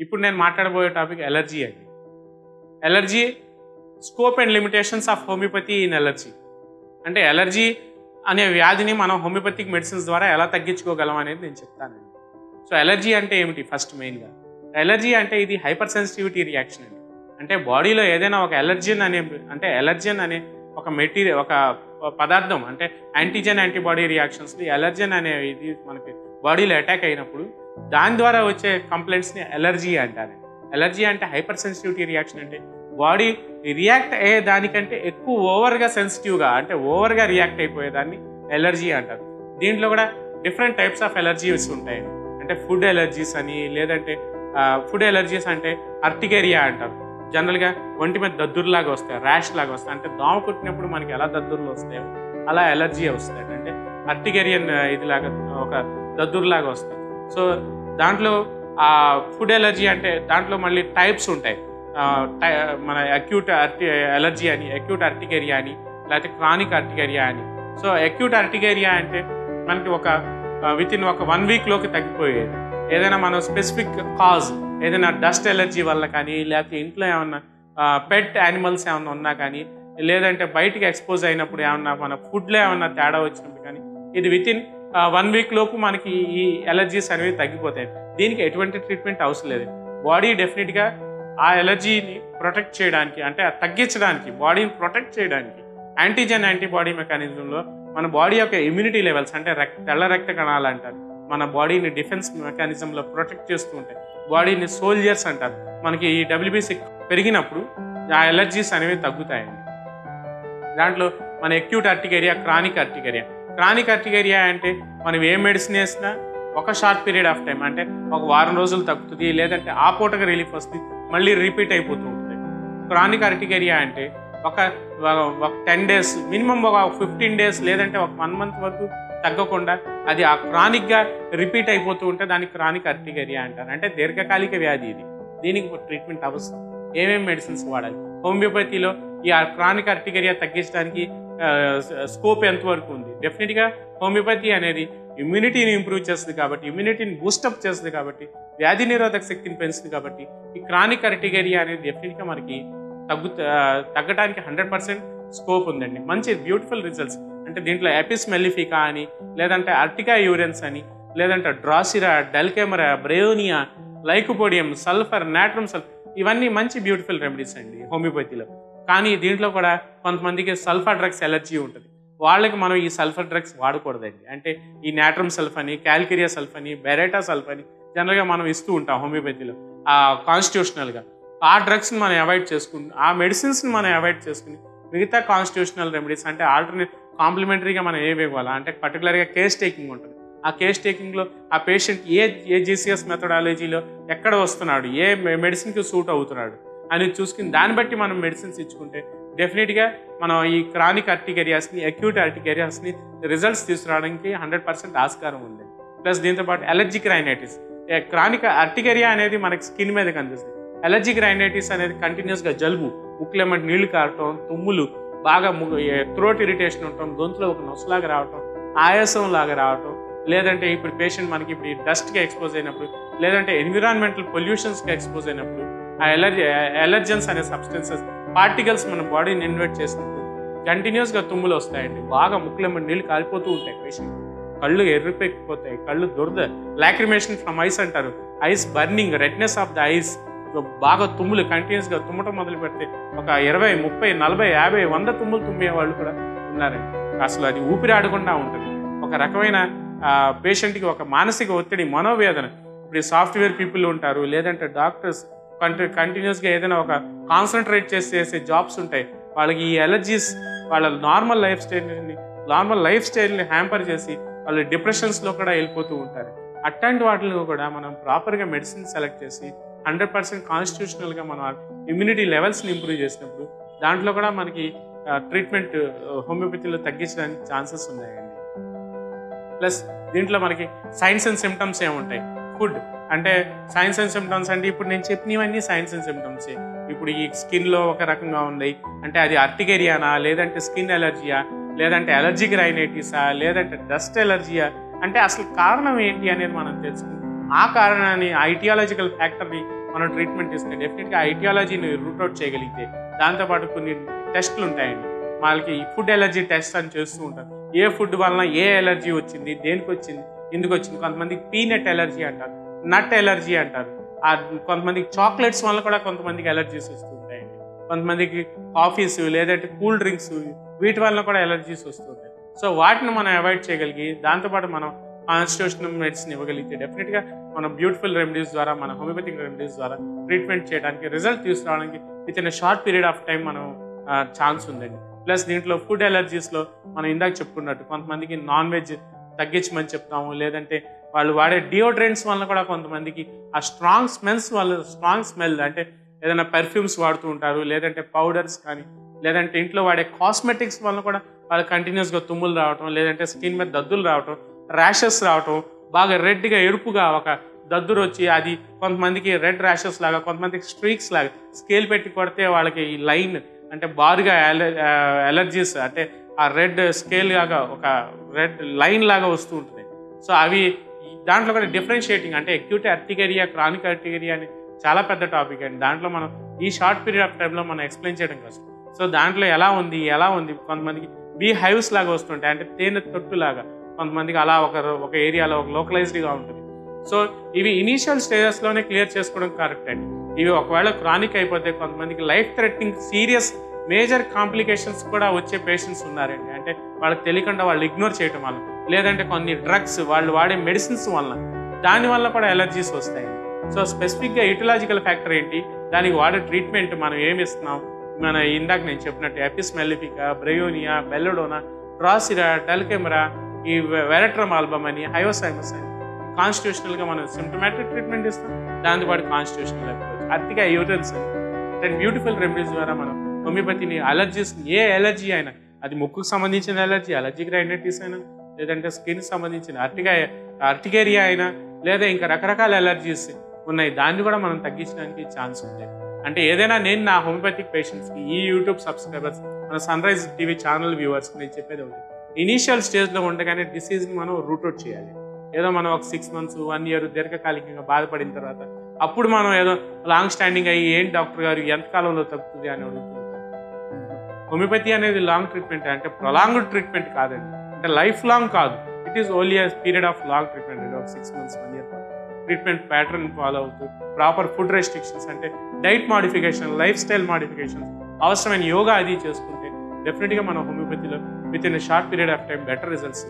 ఇప్పుడు నేను మాట్లాడబోయే టాపిక్ ఎలర్జీ అండి allergy scope and limitations of homeopathy in allergy అంటే ఎలర్జీ అనే వ్యాధిని మనం హోమియోపతిక్ మెడిసిన్స్ ద్వారా ఎలా తగ్గించుకోగలం అనేది నేను చెప్తానండి సో ఎలర్జీ అంటే ఏమిటి ఫస్ట్ మెయిన్గా ఎలర్జీ అంటే ఇది హైపర్ సెన్సిటివిటీ రియాక్షన్ అండి అంటే బాడీలో ఏదైనా ఒక ఎలర్జన్ అనే అంటే ఎలర్జన్ అనే ఒక మెటీరియల్ ఒక పదార్థం అంటే యాంటీజెన్ యాంటీబాడీ రియాక్షన్స్ ఎలర్జన్ అనే ఇది మనకి బాడీలో అటాక్ అయినప్పుడు దాని ద్వారా వచ్చే కంప్లైంట్స్ని ఎలర్జీ అంటారు ఎలర్జీ అంటే హైపర్ సెన్సిటివిటీ రియాక్షన్ అంటే బాడీ రియాక్ట్ అయ్యే దానికంటే ఎక్కువ ఓవర్గా సెన్సిటివ్గా అంటే ఓవర్గా రియాక్ట్ అయిపోయేదాన్ని ఎలర్జీ అంటారు దీంట్లో కూడా డిఫరెంట్ టైప్స్ ఆఫ్ ఎలర్జీస్ ఉంటాయండి అంటే ఫుడ్ ఎలర్జీస్ అని లేదంటే ఫుడ్ ఎలర్జీస్ అంటే అర్టికేరియా అంటారు జనరల్గా ఒంటి మీద దద్దుర్లాగా వస్తాయి ర్యాష్ లాగా వస్తాయి అంటే దోమ కుట్టినప్పుడు మనకి ఎలా దద్దుర్లు వస్తాయో అలా ఎలర్జీ వస్తాయి అంటే అర్టికేరియన్ ఇదిలాగా ఒక దద్దుర్లాగా వస్తాయి సో దాంట్లో ఆ ఫుడ్ ఎలర్జీ అంటే దాంట్లో మళ్ళీ టైప్స్ ఉంటాయి ఆ, టై- మన అక్యూట్ అర్టి ఎలర్జీ అని అక్యూట్ అర్టికేరియా అని లేకపోతే క్రానిక్ అర్టికేరియా అని సో అక్యూట్ అర్టికేరియా అంటే మనకి ఒక విత్ ఇన్ ఒక వన్ వీక్లోకి తగ్గిపోయేది ఏదైనా మనం స్పెసిఫిక్ కాజ్ ఏదైనా డస్ట్ ఎలర్జీ వల్ల కానీ లేకపోతే ఇంట్లో ఏమన్నా పెట్ యానిమల్స్ ఏమన్నా ఉన్నా కానీ లేదంటే బయటికి ఎక్స్పోజ్ అయినప్పుడు ఏమన్నా మన ఫుడ్లో ఏమన్నా తేడా వచ్చినప్పుడు కానీ ఇది విత్ ఇన్ వన్ వీక్ లోపు మనకి ఈ ఎలర్జీస్ అనేవి తగ్గిపోతాయి దీనికి ఎటువంటి ట్రీట్మెంట్ అవసరం లేదు బాడీ డెఫినెట్గా ఆ ఎలర్జీని ప్రొటెక్ట్ చేయడానికి అంటే ఆ తగ్గించడానికి బాడీని ప్రొటెక్ట్ చేయడానికి యాంటీజెన్ యాంటీబాడీ మెకానిజంలో మన బాడీ యొక్క ఇమ్యూనిటీ లెవెల్స్ అంటే రక్త తెల్ల రక్త కణాలు అంటారు మన బాడీని డిఫెన్స్ మెకానిజంలో ప్రొటెక్ట్ చేస్తూ ఉంటాయి బాడీని సోల్జర్స్ అంటారు మనకి ఈ డబ్ల్యూబీసీ పెరిగినప్పుడు ఆ ఎలర్జీస్ అనేవి తగ్గుతాయండి దాంట్లో మన acute urticaria chronic urticaria chronic urticaria అంటే మనం ఏ మెడిసిన్ వేసినా ఒక షార్ట్ పీరియడ్ ఆఫ్ టైం అంటే ఒక వారం రోజులు తగ్గుతుంది లేదంటే ఆ పూటగా రిలీఫ్ వస్తుంది మళ్ళీ రిపీట్ అయిపోతూ ఉంటుంది క్రానిక్ అర్టికేరియా అంటే ఒక ఒక టెన్ డేస్ మినిమం ఒక ఫిఫ్టీన్ డేస్ లేదంటే ఒక వన్ మంత్ వరకు తగ్గకుండా అది ఆ క్రానిక్గా రిపీట్ అయిపోతూ ఉంటే దానికి క్రానిక్ అర్టికేరియా అంటారు అంటే దీర్ఘకాలిక వ్యాధి ఇది దీనికి ట్రీట్మెంట్ అవసరం ఏమేమి మెడిసిన్స్ వాడాలి హోమియోపతిలో ఈ క్రానిక్ అర్టికేరియా తగ్గించడానికి స్కోప్ ఎంతవరకు ఉంది డెఫినెట్గా హోమియోపతి అనేది ఇమ్యూనిటీని ఇంప్రూవ్ చేస్తుంది కాబట్టి ఇమ్యూనిటీని బూస్టప్ చేస్తుంది కాబట్టి వ్యాధి నిరోధక శక్తిని పెంచుతుంది కాబట్టి ఈ క్రానిక్ అర్టికేరియా అనేది డెఫినెట్గా మనకి తగ్గు తగ్గడానికి హండ్రెడ్ పర్సెంట్ స్కోప్ ఉందండి మంచి బ్యూటిఫుల్ రిజల్ట్స్ అంటే దీంట్లో ఎపిస్ మెల్లిఫికా అని లేదంటే అర్టికా యూరెన్స్ అని లేదంటే drosera dulcamara bryonia lycopodium sulphur natrum sulphur ఇవన్నీ మంచి బ్యూటిఫుల్ రెమెడీస్ అండి హోమియోపతిలో కానీ దీంట్లో కూడా కొంతమందికి సల్ఫర్ డ్రగ్స్ ఎలర్జీ ఉంటుంది వాళ్ళకి మనం ఈ సల్ఫర్ డ్రగ్స్ వాడకూడదండి అంటే ఈ నాట్రమ్ సల్ఫ్ అని క్యాల్కిరియా సల్ఫ్ అని బెరేటా సల్ఫ్ అని జనరల్గా మనం ఇస్తూ ఉంటాం హోమియోపతిలో కాన్స్టిట్యూషనల్గా ఆ డ్రగ్స్ని మనం అవాయిడ్ చేసుకుని ఆ మెడిసిన్స్ని మనం అవాయిడ్ చేసుకుని మిగతా కాన్స్టిట్యూషనల్ రెమెడీస్ అంటే ఆల్టర్నేట్ కాంప్లిమెంటరీగా మనం ఏవి ఇవ్వాలా అంటే పర్టికులర్గా కేస్ టేకింగ్ ఉంటుంది ఆ కేస్ టేకింగ్లో ఆ పేషెంట్ ఏ ఏ జీసీఎస్ మెథడాలజీలో ఎక్కడ వస్తున్నాడు ఏ మెడిసిన్కి సూట్ అవుతున్నాడు అని చూసుకుని దాన్ని బట్టి మనం మెడిసిన్స్ ఇచ్చుకుంటే డెఫినెట్గా మనం ఈ క్రానిక్ అర్టికేరియాస్ని అక్యూట్ అర్టికేరియాస్ని రిజల్ట్స్ తీసుకురావడానికి హండ్రెడ్ పర్సెంట్ ఆస్కారం ఉంది ప్లస్ దీంతోపాటు ఎలర్జిక్ రైనైటిస్ క్రానిక్ అర్టికేరియా అనేది మనకి స్కిన్ మీద కనిపిస్తుంది ఎలర్జిక్ రైనైటిస్ అనేది కంటిన్యూస్గా జలుబు ముక్కులేమంటే నీళ్లు కారటం తుమ్ములు బాగా థ్రోట్ ఇరిటేషన్ ఉండటం గొంతులో ఒక నొసలాగా రావటం ఆయాసం లాగా రావటం లేదంటే ఇప్పుడు పేషెంట్ మనకి ఇప్పుడు డస్ట్కి ఎక్స్పోజ్ అయినప్పుడు లేదంటే ఎన్విరాన్మెంటల్ పొల్యూషన్స్కి ఎక్స్పోజ్ అయినప్పుడు ఆ ఎలర్జీ ఎలర్జెన్స్ అనే సబ్స్టెన్సెస్ పార్టికల్స్ మన బాడీని ఇన్వైట్ చేసినప్పుడు కంటిన్యూస్గా తుమ్ములు వస్తాయండి బాగా ముక్కులేమంటే నీళ్ళు కాలిపోతూ ఉంటాయి పేషెంట్ కళ్ళు ఎర్రిపెక్కిపోతాయి కళ్ళు దురద లాక్రిమేషన్ ఫ్రమ్ ఐస్ అంటారు eyes burning redness of the eyes బాగా తుమ్ములు కంటిన్యూస్గా తుమ్మటం మొదలు పెడితే ఒక ఇరవై ముప్పై నలభై యాభై వంద తుమ్ములు తుమ్మే వాళ్ళు కూడా ఉన్నారండి అసలు అది ఊపిరి ఆడకుండా ఉంటుంది ఒక రకమైన పేషెంట్కి ఒక మానసిక ఒత్తిడి మనోవేదన ఇప్పుడు సాఫ్ట్వేర్ పీపుల్ ఉంటారు లేదంటే డాక్టర్స్ కంటి కంటిన్యూస్గా ఏదైనా ఒక కాన్సన్ట్రేట్ చేసి చేసే జాబ్స్ ఉంటాయి వాళ్ళకి ఈ ఎలర్జీస్ వాళ్ళ నార్మల్ లైఫ్ స్టైల్ని నార్మల్ లైఫ్ స్టైల్ని హ్యాంపర్ చేసి వాళ్ళు డిప్రెషన్స్లో కూడా వెళ్ళిపోతూ ఉంటారు అట్లాంటి వాటిలో కూడా మనం ప్రాపర్గా మెడిసిన్ సెలెక్ట్ చేసి హండ్రెడ్ పర్సెంట్ కాన్స్టిట్యూషనల్గా మనం ఇమ్యూనిటీ లెవెల్స్ని ఇంప్రూవ్ చేసినప్పుడు దాంట్లో కూడా మనకి ట్రీట్మెంట్ హోమియోపతిలో తగ్గించడానికి ఛాన్సెస్ ఉన్నాయండి ప్లస్ దీంట్లో మనకి సైన్స్ అండ్ సిమ్టమ్స్ ఏముంటాయి ఫుడ్ అంటే సైన్స్ అండ్ సిమ్టమ్స్ అంటే ఇప్పుడు నేను చెప్పినవన్నీ సైన్స్ అండ్ సిమ్టమ్స్ ఇప్పుడు ఈ స్కిన్లో ఒక రకంగా ఉన్నాయి అంటే అది అర్టికేరియానా లేదంటే స్కిన్ ఎలర్జీయా లేదంటే ఎలర్జిక్ రైనైటిసా లేదంటే డస్ట్ ఎలర్జీయా అంటే అసలు కారణం ఏంటి అనేది మనం తెలుసుకుని ఆ కారణాన్ని ఐటియాలజికల్ ఫ్యాక్టర్ని మనం ట్రీట్మెంట్ ఇస్తే డెఫినెట్గా ఐటియాలజీని రూట్ అవుట్ చేయగలిగితే దాంతోపాటు కొన్ని టెస్టులు ఉంటాయండి వాళ్ళకి ఫుడ్ ఎలర్జీ టెస్ట్ అని చేస్తూ ఉంటారు ఏ ఫుడ్ వలన ఏ ఎలర్జీ వచ్చింది దేనికి వచ్చింది ఎందుకు వచ్చింది కొంతమందికి పీనట్ ఎలర్జీ అంటారు నట్ ఎలర్జీ అంటారు ఆ కొంతమందికి చాక్లెట్స్ వల్ల కూడా కొంతమందికి ఎలర్జీస్ వస్తూ ఉంటాయండి కొంతమందికి కాఫీస్ లేదంటే కూల్ డ్రింక్స్ వీటి వల్ల కూడా ఎలర్జీస్ వస్తుంటాయి సో వాటిని మనం అవాయిడ్ చేయగలిగి దాంతోపాటు మనం కాన్స్టిట్యూషనల్ మెడిసిన్ ఇవ్వగలిగితే డెఫినెట్గా మనం బ్యూటిఫుల్ రెమెడీస్ ద్వారా మన హోమియోపతిక్ రెమెడీస్ ద్వారా ట్రీట్మెంట్ చేయడానికి రిజల్ట్ తీసుకురావడానికి within short period of time మనం ఛాన్స్ ఉందండి ప్లస్ దీంట్లో ఫుడ్ ఎలర్జీస్లో మనం ఇందాక చెప్పుకున్నట్టు కొంతమందికి నాన్ వెజ్ తగ్గించమని చెప్తాము లేదంటే వాళ్ళు వాడే డియోడ్రెంట్స్ వల్ల కూడా కొంతమందికి ఆ స్ట్రాంగ్ స్మెల్స్ వల్ల స్ట్రాంగ్ స్మెల్ అంటే ఏదైనా పెర్ఫ్యూమ్స్ వాడుతూ ఉంటారు లేదంటే పౌడర్స్ కానీ లేదంటే ఇంట్లో వాడే కాస్మెటిక్స్ వల్ల కూడా వాళ్ళు కంటిన్యూస్గా తుమ్ములు రావటం లేదంటే స్కిన్ మీద దద్దులు రావటం ర్యాషెస్ రావటం బాగా రెడ్గా ఎరుపుగా ఒక దద్దురు వచ్చి అది కొంతమందికి రెడ్ ర్యాషెస్ లాగా కొంతమందికి స్ట్రీక్స్ లాగా స్కేల్ పెట్టి కొడితే వాళ్ళకి ఈ లైన్ అంటే బారుగా ఎలర్జీస్ అంటే ఆ రెడ్ స్కేల్ లాగా ఒక రెడ్ లైన్ లాగా వస్తూ ఉంటుంది సో అవి దాంట్లో కూడా డిఫరెన్షియేటింగ్ అంటే అక్యూట్ అర్టికేరియా క్రానిక్ అర్టికేరియా అని చాలా పెద్ద టాపిక్ అండి దాంట్లో మనం ఈ షార్ట్ పీరియడ్ ఆఫ్ టైంలో మనం ఎక్స్ప్లెయిన్ చేయడం కష్టం సో దాంట్లో ఎలా ఉంది ఎలా ఉంది కొంతమందికి బీ హైవ్స్ లాగా వస్తుంటాయి అంటే తేనె తొట్టు లాగా కొంతమందికి అలా ఒక ఒక ఏరియాలో ఒక లోకలైజ్డ్గా ఉంటుంది సో ఇవి ఇనీషియల్ స్టేజెస్లోనే క్లియర్ చేసుకోవడం కరెక్ట్ అండి ఇవి ఒకవేళ క్రానిక్ అయిపోతే కొంతమందికి life threatening serious major complications కూడా వచ్చే పేషెంట్స్ ఉన్నారండి అంటే వాళ్ళకి తెలియకుండా వాళ్ళు ఇగ్నోర్ చేయటం వల్ల లేదంటే కొన్ని డ్రగ్స్ వాళ్ళు వాడే మెడిసిన్స్ వల్ల దానివల్ల కూడా ఎలర్జీస్ వస్తాయి సో స్పెసిఫిక్గా యూటిలాజికల్ ఫ్యాక్టర్ ఏంటి దానికి వాడే ట్రీట్మెంట్ మనం ఏమి ఇస్తున్నాం మన ఇందాక నేను చెప్పినట్టు apis mellifica bryonia belladonna drosera dulcamara ఈ వెరట్రమ్ ఆల్బమ్ అని హయోసైమస్ అని కాన్స్టిట్యూషనల్గా మనం సిమ్టమాటిక్ ట్రీట్మెంట్ ఇస్తాం దాంతోపాటు కాన్స్టిట్యూషనల్ అప్రోచ్ అతిగా యూటన్స్ అండ్ బ్యూటిఫుల్ రెమెడీస్ ద్వారా మనం హోమియోపతిని అలర్జీస్ ఏ ఎలర్జీ అయినా అది ముక్కుకు సంబంధించిన ఎలర్జీ అలర్జిక్ రైనైటిస్ అయినా లేదంటే స్కిన్ సంబంధించిన అర్టిగా అర్టికేరియా అయినా లేదా ఇంకా రకరకాల ఎలర్జీస్ ఉన్నాయి దాన్ని కూడా మనం తగ్గించడానికి ఛాన్స్ ఉంది అంటే ఏదైనా నేను నా హోమియోపతిక్ పేషెంట్స్కి ఈ యూట్యూబ్ సబ్స్క్రైబర్స్ మన సన్ రైజ్ టీవీ ఛానల్ వ్యూవర్స్కి నేను చెప్పేది ఒకటి ఇనీషియల్ స్టేజ్లో ఉండగానే డిసీజ్ని మనం రూట్ అవుట్ చేయాలి ఏదో మనం ఒక సిక్స్ మంత్స్ వన్ ఇయర్ దీర్ఘకాలికంగా బాధపడిన తర్వాత అప్పుడు మనం ఏదో లాంగ్ స్టాండింగ్ అయ్యి ఏం డాక్టర్ గారు ఎంత కాలంలో తగ్గుతుంది అని అడుగుతుంది హోమియోపతి అనేది లాంగ్ ట్రీట్మెంట్ అంటే ప్రొలాంగ్డ్ ట్రీట్మెంట్ కాదండి అంటే లైఫ్ లాంగ్ కాదు it is only a period of long treatment ఒక six months one year treatment pattern follow అవుతూ ప్రాపర్ ఫుడ్ రెస్ట్రిక్షన్స్ అంటే diet modification life style modification అవసరమైన యోగా అది చేసుకుంటే డెఫినెట్గా మన హోమియోపతిలో within short period of time better results